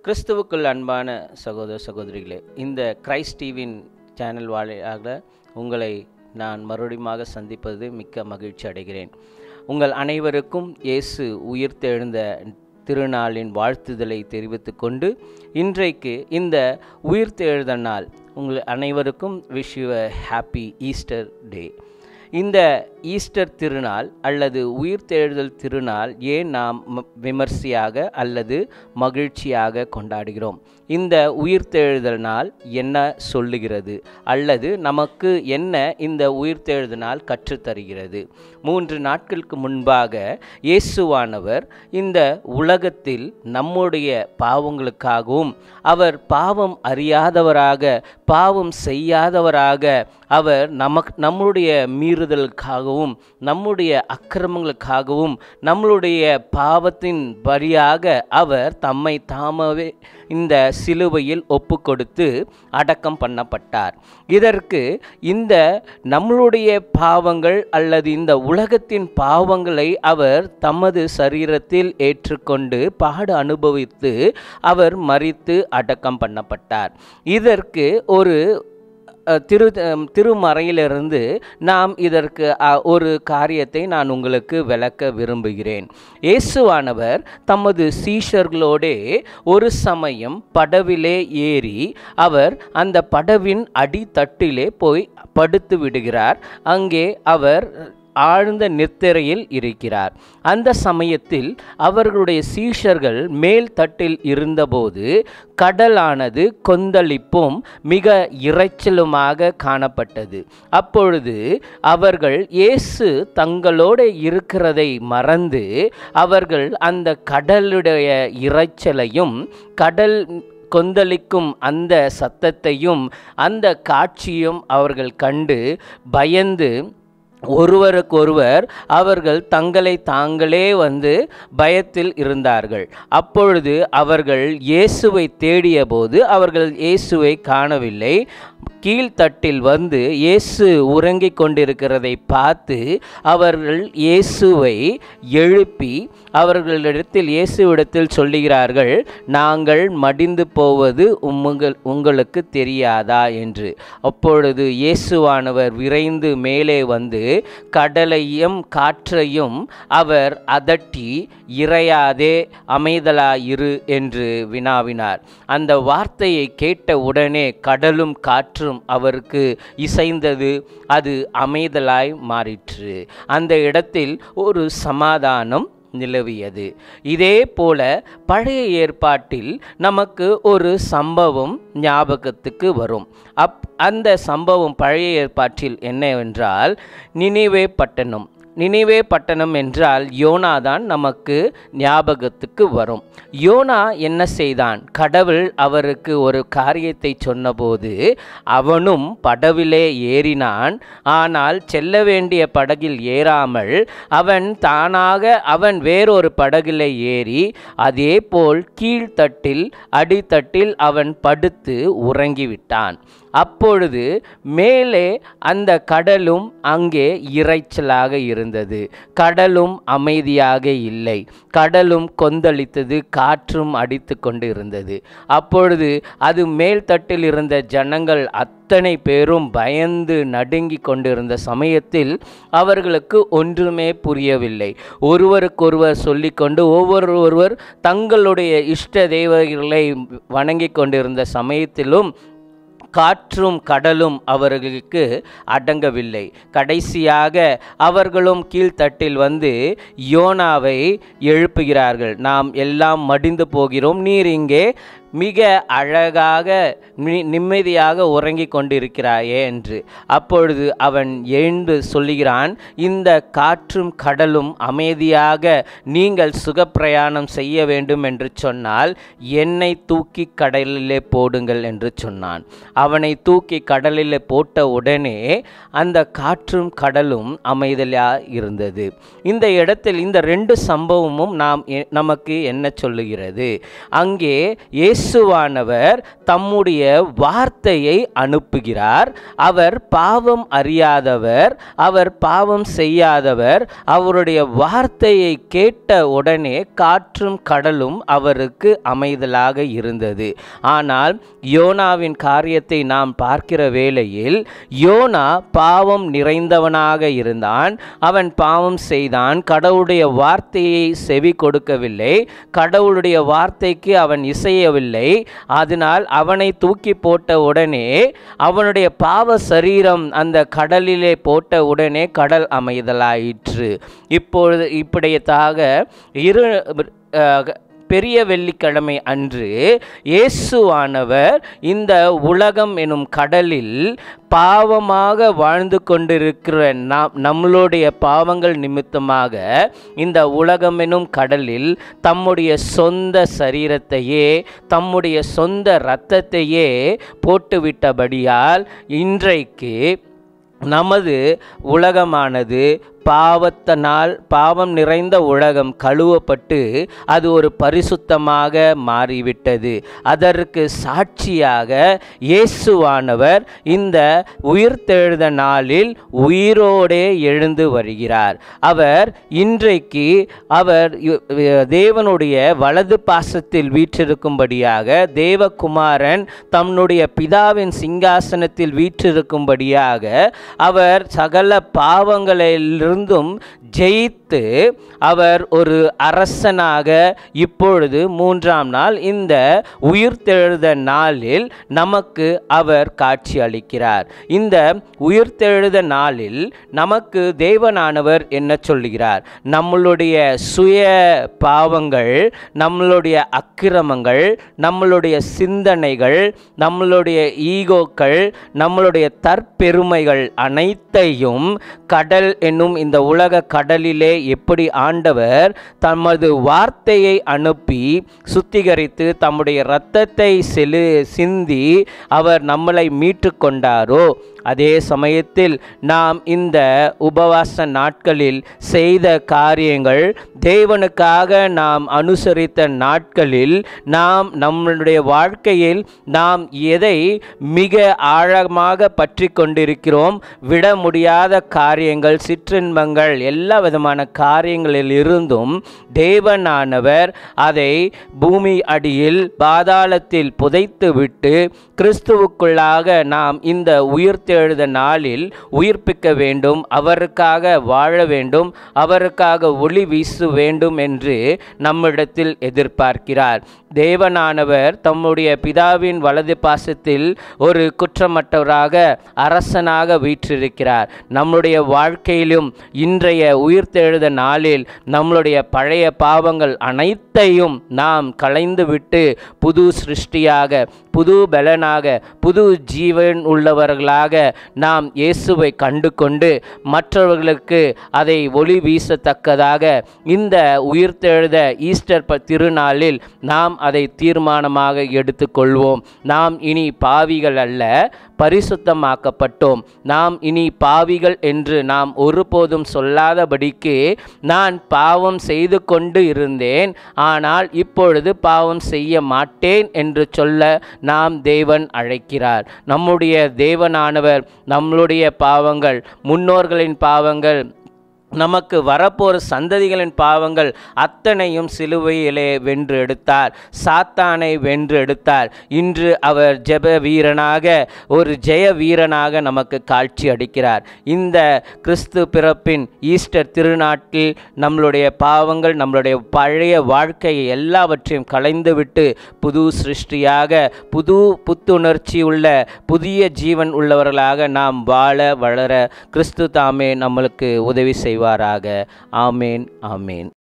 கிறிஸ்துவுக்குள் அன்பான சகோதர சகோதரிகளே இந்த கிரைஸ்ட் டிவியின் சேனல் வாயிலாக உங்களை நான் மறுபடியுமாக சந்திப்பது மிக்க மகிழ்ச்சி அடைகிறேன் உங்கள் அனைவருக்கும் இயேசு உயிர்த்தெழுந்த திருநாளின் வாழ்த்துதலை தெரிவித்துக் கொண்டு இன்றைக்கு இந்த உயிர்த்தெழுத நாள் உங்கள் அனைவருக்கும் wish you happy Easter day இந்த ஈஸ்டர் திருநாள் அல்லது உயிர்த்தெழுதல் திருநாள் ஏன் நாம் ம- விமர்சையாக அல்லது மகிழ்ச்சியாக கொண்டாடுகிறோம் இந்த உயிர்த்தெழுதல் நாள் என்ன சொல்லுகிறது அல்லது நமக்கு என்ன இந்த உயிர்த்தெழுதல் நாள் கற்றுத்தருகிறது மூன்று நாட்களுக்கு முன்பாக இயேசுவானவர் இந்த உலகத்தில் நம்முடைய பாவங்களுக்காகவும் அவர் பாவம் அறியாதவராக பாவம் செய்யாதவராக அவர் நமக்கு நம்முடைய மீறுதலுக்காகவும் நம்முடைய அக்கிரமங்களுக்காகவும் நம்மளுடைய பாவத்தின் வழியாக அவர் தம்மை தாமவே இந்த சிலுவையில் ஒப்பு கொடுத்து அடக்கம் பண்ணப்பட்டார் இதற்கு இந்த நம்மளுடைய பாவங்கள் அல்லது இந்த உலகத்தின் பாவங்களை அவர் தமது சரீரத்தில் ஏற்றுக்கொண்டு பாடு அனுபவித்து அவர் மரித்து அடக்கம் பண்ணப்பட்டார் இதற்கு ஒரு அஹ், திரு அஹ், திருமறையிலிருந்து நாம் இதற்கு அஹ், ஒரு காரியத்தை நான் உங்களுக்கு விளக்க விரும்புகிறேன் இயேசுவானவர் தமது சீஷர்களோடே ஒரு சமயம் படவிலே ஏறி அவர் அந்த படவின் அடித்தட்டிலே போய் படுத்து விடுகிறார் அங்கே அவர் ஆழ்ந்த நித்திரையில் இருக்கிறார் அந்த சமயத்தில் அவர்களுடைய சீஷர்கள் மேல் தட்டில் இருந்தபோது கடலானது கொந்தளிப்பும் மிக இரைச்சலுமாக காணப்பட்டது அப்பொழுது அவர்கள் இயேசு தங்களோடு இருக்கிறதை மறந்து அவர்கள் அந்த கடலுடைய இரைச்சலையும் கடல் கொந்தளிக்கும் அந்த சத்தத்தையும் அந்த காட்சியும் அவர்கள் கண்டு பயந்து ஒருவருக்கொருவர் அவர்கள் தங்களை தாங்களே வந்து பயத்தில் இருந்தார்கள் அப்பொழுது அவர்கள் இயேசுவை தேடியபோது அவர்கள் இயேசுவை காணவில்லை கீழ்த்தட்டில் வந்து இயேசு உறங்கிக் கொண்டிருக்கிறதை பார்த்து அவர்கள் இயேசுவை எழுப்பி அவர்களிடத்தில் இயேசுவிடத்தில் சொல்லுகிறார்கள் நாங்கள் மடிந்து போவது உங்கள் உங்களுக்கு தெரியாதா என்று அப்பொழுது இயேசுவானவர் விரைந்து மேலே வந்து கடலையும் காற்றையும் அவர் அதட்டி இறையாதே அமைதலாயிரு என்று வினாவினார் அந்த வார்த்தையை கேட்ட உடனே கடலும் காற்றும் அவருக்கு இசைந்தது அது அமைதலாய் மாறிற்று அந்த இடத்தில் ஒரு சமாதானம் நிலவியது இதே போல பழைய ஏற்பாட்டில் நமக்கு ஒரு சம்பவம் ஞாபகத்துக்கு வரும் அப் அந்த சம்பவம் பழைய ஏற்பாட்டில் என்னவென்றால் நினைவே பட்டணம் நினைவே பட்டணம் என்றால் யோனா தான் நமக்கு ஞாபகத்துக்கு வரும் யோனா என்ன செய்தான் கடவுள் அவருக்கு ஒரு காரியத்தை சொன்னபோது அவனும் படவிலே ஏறினான் ஆனால் செல்ல வேண்டிய படகில் ஏறாமல் அவன் தானாக அவன் வேறொரு படகிலே ஏறி அதே போல் கீழ்த்தட்டில் அடித்தட்டில் அவன் படுத்து உறங்கிவிட்டான் அப்பொழுது மேலே அந்த கடலும் அங்கே இரைச்சலாக இருந்தது கடலும் அமைதியாக இல்லை கடலும் கொந்தளித்தது காற்றும் அடித்து கொண்டு இருந்தது அப்பொழுது அது மேல்தட்டில் இருந்த ஜனங்கள் அத்தனை பேரும் பயந்து நடுங்கி கொண்டிருந்த சமயத்தில் அவர்களுக்கு ஒன்றுமே புரியவில்லை ஒருவருக்கொருவர் சொல்லிக்கொண்டு ஒவ்வொரு ஒருவர் தங்களுடைய இஷ்ட தெய்வங்களை வணங்கி கொண்டிருந்த சமயத்திலும் காற்றும் கடலும் அவர்களுக்கு அடங்கவில்லை கடைசியாக அவர்களும் கீழ்த்தட்டில் வந்து யோனாவை எழுப்புகிறார்கள் நாம் எல்லாம் மடிந்து போகிறோம் நீர் இங்கே மிக அழகாக நி- நிம்மதியாக உறங்கிக் கொண்டிருக்கிறாயே என்று அப்பொழுது அவன் எழுந்து சொல்லுகிறான் இந்த காற்றும் கடலும் அமைதியாக நீங்கள் சுகப்பிரயாணம் செய்ய வேண்டும் என்று சொன்னால் என்னை தூக்கி கடலிலே போடுங்கள் என்று சொன்னான் அவனை தூக்கி கடலிலே போட்ட உடனே அந்த காற்றும் கடலும் அமைதலாக இருந்தது இந்த இடத்தில் இந்த ரெண்டு சம்பவமும் நாம் எ- நமக்கு என்ன சொல்லுகிறது அங்கே இயேசு இயேசுவானவர் தம்முடைய வார்த்தையை அனுப்புகிறார் அவர் பாவம் அறியாதவர் அவர் பாவம் செய்யாதவர் அவருடைய வார்த்தையை கேட்ட உடனே காற்றும் கடலும் அவருக்கு அமைதலாக இருந்தது ஆனால் யோனாவின் காரியத்தை நாம் பார்க்கிற வேளையில் யோனா பாவம் நிறைந்தவனாக இருந்தான் அவன் பாவம் செய்தான் கடவுளுடைய வார்த்தையை செவி கொடுக்கவில்லை கடவுளுடைய வார்த்தைக்கு அவன் இசையவில்லை அதனால் அவனை தூக்கி போட்ட உடனே அவனுடைய பாவ சரீரம் அந்த கடலிலே போட்ட உடனே கடல் அமைதலாயிற்று இப்பொழுது இப்படியதாக இரு அஹ், பெரிய வெள்ளிக்கிழமை அன்று இயேசுவானவர் இந்த உலகம் எனும் கடலில் பாவமாக வாழ்ந்து கொண்டிருக்கிற நாம் நம்மளுடைய பாவங்கள் நிமித்தமாக இந்த உலகம் எனும் கடலில் தம்முடைய சொந்த சரீரத்தையே தம்முடைய சொந்த இரத்தத்தையே போட்டுவிட்டபடியால் இன்றைக்கு நமது உலகமானது பாவத்தினால் பாவம் நிறைந்த உலகம் கழுவப்பட்டு அது ஒரு பரிசுத்தமாக மாறிவிட்டது அதற்கு சாட்சியாக இயேசுவானவர் இந்த உயிர்த்தெழுத நாளில் உயிரோடே எழுந்து வருகிறார் அவர் இன்றைக்கு அவர் யு- தேவனுடைய வலது பாசத்தில் வீற்றிருக்கும்படியாக தேவகுமாரன் தன்னுடைய பிதாவின் சிங்காசனத்தில் வீற்றிருக்கும்படியாக அவர் சகல பாவங்களிலிருந்தும் ஜெயித்து அவர் ஒரு அரசனாக இப்பொழுது மூன்றாம் நாள் இந்த உயிர்த்தெழுத நாளில் நமக்கு அவர் காட்சி அளிக்கிறார் இந்த உயிர்த்தெழுத நாளில் நமக்கு தேவனானவர் என்ன சொல்லுகிறார் நம்மளுடைய சுய பாவங்கள் நம்மளுடைய அக்கிரமங்கள் நம்மளுடைய சிந்தனைகள் நம்மளுடைய ஈகோக்கள் நம்மளுடைய தற்பெருமைகள் அனைத்தையும் கடல் என்னும் இந்த உலக கடலிலே எப்படி ஆண்டவர் தமது வார்த்தையை அனுப்பி சுத்திகரித்து தம்முடைய இரத்தத்தை செலு சிந்தி அவர் நம்மளை மீட்டு கொண்டாரோ அதே சமயத்தில் நாம் இந்த உபவாச நாட்களில் செய்த காரியங்கள் தேவனுக்காக நாம் அனுசரித்த நாட்களில் நாம் நம்மளுடைய வாழ்க்கையில் நாம் எதை மிக ஆழமாக பற்றி கொண்டிருக்கிறோம் விட முடியாத காரியங்கள் சிற்றின்பங்கள் எல்லா விதமான காரியங்களில் இருந்தும் தேவனானவர் அதை பூமி அடியில் பாதாளத்தில் புதைத்துவிட்டு கிறிஸ்துவுக்குள்ளாக நாம் இந்த உயிர்த்தெழுத நாளில் உயிர்ப்பிக்க வேண்டும் அவருக்காக வாழ வேண்டும் அவருக்காக ஒளி வீச வேண்டும் என்று நம்மிடத்தில் எதிர்பார்க்கிறார் தேவனானவர் தம்முடைய பிதாவின் வலது பாசத்தில் ஒரு குற்றமற்றவராக அரசனாக வீற்றிருக்கிறார் நம்முடைய வாழ்க்கையிலும் இன்றைய உயிர்த்தெழுத நாளில் நம்மளுடைய பழைய பாவங்கள் அனைத்தையும் நாம் களைந்துவிட்டு புது சிருஷ்டியாக புது பலனாக புது ஜீவன் உள்ளவர்களாக நாம் இயேசுவை கண்டு கொண்டு மற்றவர்களுக்கு அதை ஒளி வீசத்தக்கதாக இந்த உயிர்த்தெழுத ஈஸ்டர் ப- திருநாளில் நாம் அதை தீர்மானமாக எடுத்துக்கொள்வோம் நாம் இனி பாவிகள் அல்ல பரிசுத்தமாக்கப்பட்டோம் நாம் இனி பாவிகள் என்று நாம் ஒருபோதும் சொல்லாதபடிக்கு நான் பாவம் செய்து கொண்டு இருந்தேன் ஆனால் இப்பொழுது பாவம் செய்ய மாட்டேன் என்று சொல்ல நாம் தேவன் அழைக்கிறார் நம்முடைய தேவனானவர் நம்மளுடைய பாவங்கள் முன்னோர்களின் பாவங்கள் நமக்கு வரப்போகிற சந்ததிகளின் பாவங்கள் அத்தனையும் சிலுவையிலே வென்று எடுத்தார் சாத்தானை வென்று எடுத்தார் இன்று அவர் ஜெப வீரனாக ஒரு ஜெய வீரனாக நமக்கு காட்சி அளிக்கிறார் இந்த கிறிஸ்து பிறப்பின் ஈஸ்டர் திருநாட்டில் நம்மளுடைய பாவங்கள் நம்மளுடைய பழைய வாழ்க்கையை எல்லாவற்றையும் களைந்துவிட்டு புது சிருஷ்டியாக புது புத்துணர்ச்சி உள்ள புதிய ஜீவன் உள்ளவர்களாக நாம் வாழ வளர கிறிஸ்து தாமே நம்மளுக்கு உதவி செய்வாராக ஆமேன் ஆமேன்